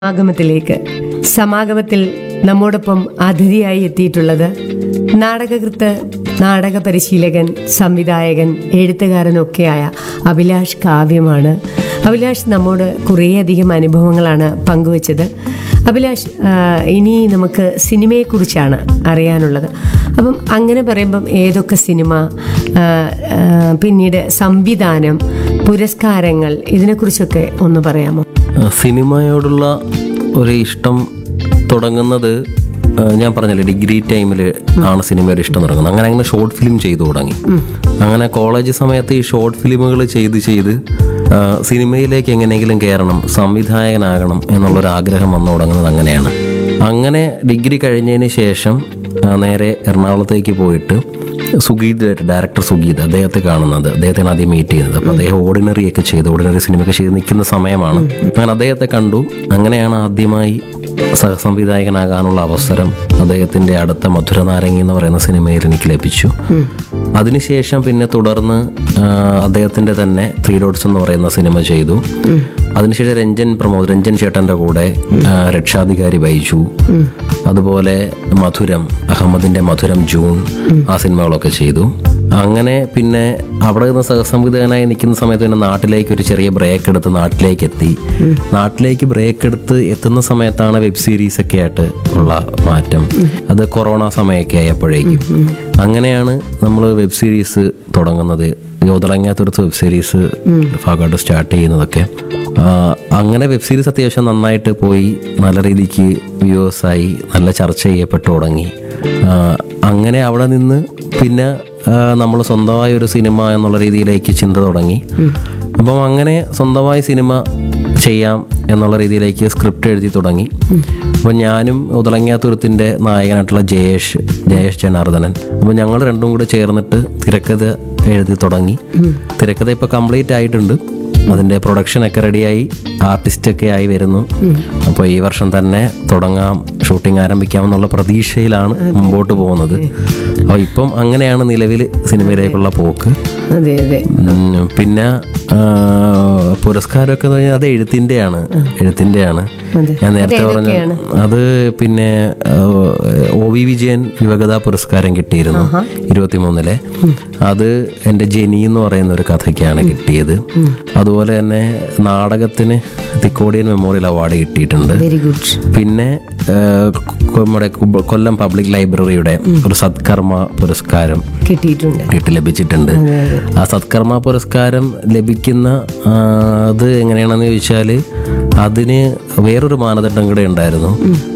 സമാഗമത്തിലേക്ക് സമാഗമത്തിൽ നമ്മോടൊപ്പം അതിഥിയായി എത്തിയിട്ടുള്ളത് നാടകകൃത്ത് നാടക പരിശീലകൻ സംവിധായകൻ എഴുത്തുകാരനൊക്കെയായ അഭിലാഷ് കാവ്യമാണ് അഭിലാഷ് നമ്മോട് കുറേയധികം അനുഭവങ്ങളാണ് പങ്കുവച്ചത് അഭിലാഷ് ആ, ഇനി നമുക്ക് സിനിമയെക്കുറിച്ചാണ് അറിയാനുള്ളത് അപ്പം അങ്ങനെ പറയുമ്പം ഏതൊക്കെ സിനിമ ആ, ആ, പിന്നീട് സംവിധാനം പുരസ്കാരങ്ങൾ ഇതിനെക്കുറിച്ചൊക്കെ ഒന്ന് പറയാമോ സിനിമയോടുള്ള ഒരു ഇഷ്ടം തുടങ്ങുന്നത് ആ, ഞാൻ പറഞ്ഞില്ലേ ഡിഗ്രി ടൈമിൽ ആണ് സിനിമയുടെ ഇഷ്ടം തുടങ്ങുന്നത് അങ്ങനെ അങ്ങനെ ഷോർട്ട് ഫിലിം ചെയ്തു തുടങ്ങി അങ്ങനെ കോളേജ് സമയത്ത് ഈ ഷോർട്ട് ഫിലിമുകൾ ചെയ്ത് ചെയ്ത് ആ, സിനിമയിലേക്ക് എങ്ങനെയെങ്കിലും കയറണം സംവിധായകനാകണം എന്നുള്ളൊരു ആഗ്രഹം വന്നു തുടങ്ങുന്നത് അങ്ങനെയാണ് അങ്ങനെ ഡിഗ്രി കഴിഞ്ഞതിന് ശേഷം ആ, നേരെ എറണാകുളത്തേക്ക് പോയിട്ട് സുഗീത് ഡയറക്ടർ സുഗീത് അദ്ദേഹത്തെ കാണുന്നത് അദ്ദേഹത്തെ ആദ്യം മീറ്റ് ചെയ്യുന്നത് അപ്പോൾ അദ്ദേഹം ഓർഡിനറി ഒക്കെ ചെയ്ത് ഓർഡിനറി സിനിമയൊക്കെ ചെയ്ത് നിൽക്കുന്ന സമയമാണ് ഞാൻ അദ്ദേഹത്തെ കണ്ടു അങ്ങനെയാണ് ആദ്യമായി സഹ സംവിധായകനാകാനുള്ള അവസരം അദ്ദേഹത്തിന്റെ അടുത്ത മധുരനാരങ്ങി എന്ന് പറയുന്ന സിനിമയിൽ എനിക്ക് ലഭിച്ചു അതിനുശേഷം പിന്നെ തുടർന്ന് ആ, അദ്ദേഹത്തിന്റെ തന്നെ ത്രീ ഡോട്ട്സ് എന്ന് പറയുന്ന സിനിമ ചെയ്തു അതിനുശേഷം രഞ്ജൻ പ്രമോദ് രഞ്ജൻ ചേട്ടന്റെ കൂടെ ആ, രക്ഷാധികാരി ബൈജു അതുപോലെ മധുരം അഹമ്മദിന്റെ മധുരം ജൂൺ ആ സിനിമകളൊക്കെ ചെയ്തു അങ്ങനെ പിന്നെ അവിടെ നിന്ന് സഹസംവിധായകനായി നിൽക്കുന്ന സമയത്ത് പിന്നെ നാട്ടിലേക്ക് ഒരു ചെറിയ ബ്രേക്ക് എടുത്ത് നാട്ടിലേക്ക് എത്തി നാട്ടിലേക്ക് ബ്രേക്ക് എടുത്ത് എത്തുന്ന സമയത്താണ് വെബ് സീരീസ് ഒക്കെ ആയിട്ട് ഉള്ള മാറ്റം അത് കൊറോണ സമയമൊക്കെ ആയപ്പോഴേക്കും അങ്ങനെയാണ് നമ്മൾ വെബ് സീരീസ് തുടങ്ങുന്നത് യോതളങ്ങാത്തുരത്ത് വെബ് സീരീസ് ഭാഗമായിട്ട് സ്റ്റാർട്ട് ചെയ്യുന്നതൊക്കെ ആ, അങ്ങനെ വെബ് സീരീസ് അത്യാവശ്യം നന്നായിട്ട് പോയി നല്ല രീതിക്ക് വ്യൂവേഴ്സായി നല്ല ചർച്ച ചെയ്യപ്പെട്ടു തുടങ്ങി ആ, അങ്ങനെ അവിടെ നിന്ന് പിന്നെ നമ്മൾ സ്വന്തമായ ഒരു സിനിമ എന്നുള്ള രീതിയിലേക്ക് ചിന്ത തുടങ്ങി അപ്പം അങ്ങനെ സ്വന്തമായി സിനിമ ചെയ്യാം എന്നുള്ള രീതിയിലേക്ക് സ്ക്രിപ്റ്റ് എഴുതി തുടങ്ങി അപ്പം ഞാനും ഉതളങ്ങാത്തുരത്തിൻ്റെ നായകനായിട്ടുള്ള ജയേഷ് ജയേഷ് ജനാർദ്ദനൻ അപ്പം ഞങ്ങൾ രണ്ടും കൂടെ ചേർന്നിട്ട് തിരക്കഥ എഴുതി തുടങ്ങി തിരക്കഥ ഇപ്പോൾ കംപ്ലീറ്റ് ആയിട്ടുണ്ട് അതിൻ്റെ പ്രൊഡക്ഷൻ ഒക്കെ റെഡിയായി ആർട്ടിസ്റ്റ് ഒക്കെ ആയി വരുന്നു അപ്പോൾ ഈ വർഷം തന്നെ തുടങ്ങാം ഷൂട്ടിംഗ് ആരംഭിക്കാം എന്നുള്ള പ്രതീക്ഷയിലാണ് മുമ്പോട്ട് പോകുന്നത് അപ്പോൾ ഇപ്പം അങ്ങനെയാണ് നിലവിൽ സിനിമയിലേക്കുള്ള പോക്ക് അതെ അതെ ഉം, പിന്നെ ആ, പുരസ്കാരമൊക്കെ എന്ന് പറഞ്ഞാൽ അത് എഴുത്തിൻ്റെയാണ് എഴുത്തിൻ്റെയാണ് അതെ. ഞാൻ നേരത്തെ പറഞ്ഞു ഏതൊക്കെയാണ്? അത് പിന്നെ ആ, ഒ വി വിജയൻ യുവകഥാ പുരസ്കാരം കിട്ടിയിരുന്നു ഇരുപത്തിമൂന്നിലെ അത് എൻ്റെ ജെനി എന്ന് പറയുന്ന ഒരു കഥയ്ക്കാണ് കിട്ടിയത് അതുപോലെ തന്നെ നാടകത്തിന് തിക്കോടിയൻ മെമ്മോറിയൽ അവാർഡ് കിട്ടിയിട്ടുണ്ട് വെരി ഗുഡ് പിന്നെ ആ, നമ്മുടെ കുബ- കൊല്ലം പബ്ലിക് ലൈബ്രറിയുടെ ഒരു സത്കർമ്മ പുരസ്കാരം കിട്ടിയിട്ടുണ്ട് കിട്ടി ലഭിച്ചിട്ടുണ്ട് ആ സത്കർമ്മ പുരസ്കാരം ലഭിക്കുന്ന ആ, അത് എങ്ങനെയാണെന്ന് ചോദിച്ചാൽ അതിന് വേറൊരു മാനദണ്ഡം കൂടെ ഉണ്ടായിരുന്നു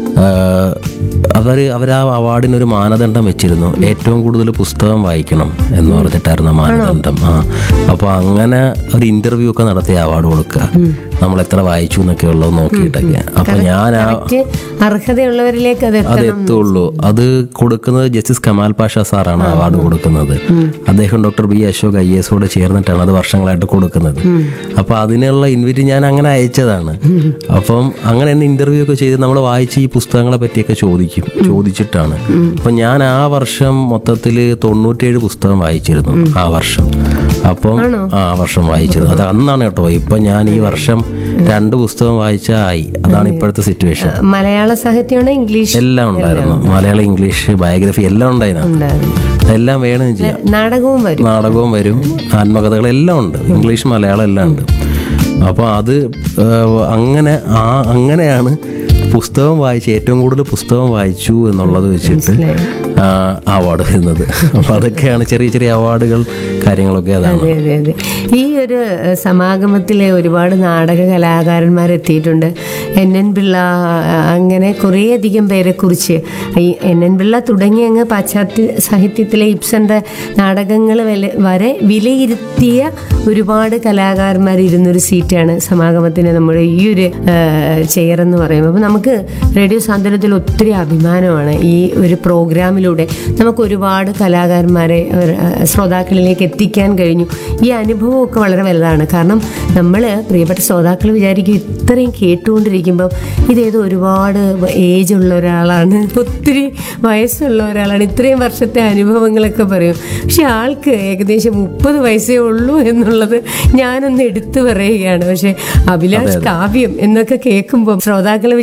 അവർ അവർ ആ അവാർഡിന് ഒരു മാനദണ്ഡം വെച്ചിരുന്നു ഏറ്റവും കൂടുതൽ പുസ്തകം വായിക്കണം എന്ന് പറഞ്ഞിട്ടായിരുന്നു ആ മാനദണ്ഡം ആ അപ്പോൾ അങ്ങനെ ഒരു ഇന്റർവ്യൂ ഒക്കെ നടത്തി അവാർഡ് കൊടുക്കുക നമ്മൾ എത്ര വായിച്ചു എന്നൊക്കെ ഉള്ളത് നോക്കിയിട്ടൊക്കെ അപ്പൊ ഞാൻ ആ കറക്റ്റ് അർഹതയുള്ളവരിലേക്ക് അത് അത് എത്തണം എത്തുള്ളൂ അത് കൊടുക്കുന്നത് ജസ്റ്റിസ് കമാൽ പാഷ സാറാണ് അവാർഡ് കൊടുക്കുന്നത് അദ്ദേഹം ഡോക്ടർ ബി അശോക് ഐ എസോട് ചേർന്നിട്ടാണ് അത് വർഷങ്ങളായിട്ട് കൊടുക്കുന്നത് അപ്പൊ അതിനുള്ള ഇൻവിറ്റ് ഞാൻ അങ്ങനെ അയച്ചതാണ് അപ്പം അങ്ങനെ എന്നെ ഇന്റർവ്യൂ ഒക്കെ ചെയ്ത് നമ്മൾ വായിച്ച് ഈ പുസ്തകങ്ങളെ പറ്റിയൊക്കെ ചോദിക്കും ചോദിച്ചിട്ടാണ് അപ്പൊ ഞാൻ ആ വർഷം മൊത്തത്തിൽ തൊണ്ണൂറ്റേഴ് പുസ്തകം വായിച്ചിരുന്നു ആ വർഷം അപ്പം ആ വർഷം വായിച്ചത് അത് അന്നാണ് കേട്ടോ ഇപ്പൊ ഞാൻ ഈ വർഷം രണ്ട് പുസ്തകം വായിച്ച ആയി അതാണ് ഇപ്പോഴത്തെ സിറ്റുവേഷൻ മലയാള സാഹിത്യമാണ് ഇംഗ്ലീഷ് എല്ലാം ഉണ്ടായിരുന്നു മലയാളം ഇംഗ്ലീഷ് ബയോഗ്രഫി എല്ലാം ഉണ്ടായിരുന്നു ഉണ്ടായിരുന്നു എല്ലാം വേണം ചെയ്യാം നാടകവും വരും നാടകവും വരും ആത്മകഥകൾ എല്ലാം ഉണ്ട് ഇംഗ്ലീഷ് മലയാളം എല്ലാം ഉണ്ട് അപ്പോൾ അത് ഏഹ്, അങ്ങനെ ആ അങ്ങനെയാണ് പുസ്തകം വായിച്ച് ഏറ്റവും കൂടുതൽ പുസ്തകം വായിച്ചു എന്നുള്ളത് വെച്ചിട്ട് അവാർഡ് വരുന്നത് അപ്പോൾ അതൊക്കെയാണ് ചെറിയ ചെറിയ അവാർഡുകൾ കാര്യങ്ങളൊക്കെ അതാണ് അതെ അതെ അതെ ഈ ഒരു ഏഹ്, സമാഗമത്തിലെ ഒരുപാട് നാടക കലാകാരന്മാർ എത്തിയിട്ടുണ്ട് എൻ എൻ പിള്ള ആ, അങ്ങനെ കുറേയധികം പേരെ കുറിച്ച് ഈ എൻ എൻ പിള്ള തുടങ്ങി അങ്ങ് പാശ്ചാത്യ സാഹിത്യത്തിലെ ഇബ്സന്റെ നാടകങ്ങൾ വില- വരെ വിലയിരുത്തിയ ഒരുപാട് കലാകാരന്മാർ ഇരുന്നൊരു സീറ്റാണ് സമാഗമത്തിന് നമ്മുടെ ഈ ഒരു ചെയർ എന്ന് പറയുമ്പോൾ അപ്പോൾ നമുക്ക് റേഡിയോ സാന്ത്വനത്തിൽ ഒത്തിരി അഭിമാനമാണ് ഈ ഒരു പ്രോഗ്രാമിലൂടെ നമുക്ക് ഒരുപാട് കലാകാരന്മാരെ അവർ, ആ, ശ്രോതാക്കളിലേക്ക് എത്തിക്കാൻ കഴിഞ്ഞു ഈ അനുഭവമൊക്കെ വളരെ വലുതാണ് കാരണം നമ്മൾ പ്രിയപ്പെട്ട ശ്രോതാക്കൾ വിചാരിക്കും ഇത്രയും കേട്ടുകൊണ്ടിരിക്കുമ്പം ഇതേതോ ഒരുപാട് ഏജ് ഉള്ള ഒരാളാണ് ഒത്തിരി വയസ്സുള്ള ഒരാളാണ് ഇത്രയും വർഷത്തെ അനുഭവങ്ങളൊക്കെ പറയും പക്ഷെ ആൾക്ക് ഏകദേശം മുപ്പത് വയസ്സേ ഉള്ളൂ എന്നുള്ളത് ഞാനൊന്ന് എടുത്തു പറയുകയാണ് പക്ഷെ അഭിലാഷ് കാവ്യം എന്നൊക്കെ കേൾക്കുമ്പോൾ ശ്രോതാക്കൾ